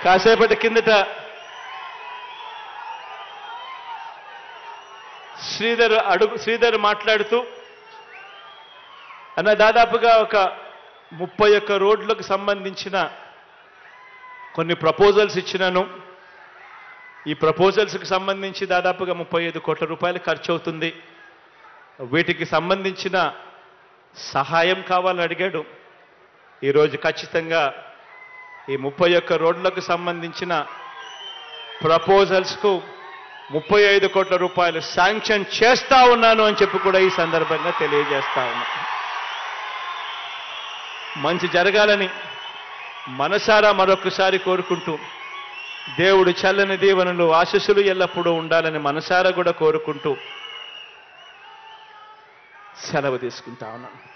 కాసేపటి కిందట శ్రీధర్ అడుగు శ్రీధర్ మాట్లాడుతూ అన్న దాదాపుగా ఒక ముప్పై ఒక్క రోడ్లకు సంబంధించిన కొన్ని ప్రపోజల్స్ ఇచ్చినాను ఈ ప్రపోజల్స్కి సంబంధించి దాదాపుగా ముప్పై ఐదు కోట్ల రూపాయలు ఖర్చు అవుతుంది వీటికి సంబంధించిన సహాయం కావాలని అడిగాడు ఈరోజు ఖచ్చితంగా ఈ ముప్పై ఒక్క రోడ్లకు సంబంధించిన ప్రపోజల్స్కు ముప్పై ఐదు కోట్ల రూపాయలు శాంక్షన్ చేస్తా ఉన్నాను అని చెప్పి కూడా ఈ సందర్భంగా తెలియజేస్తా ఉన్నా మంచి జరగాలని మనసారా మరొకసారి కోరుకుంటూ దేవుడు చల్లని దీవెనలు ఆశస్సులు ఎల్లప్పుడూ ఉండాలని మనసారా కూడా కోరుకుంటూ సెలవు తీసుకుంటా ఉన్నాను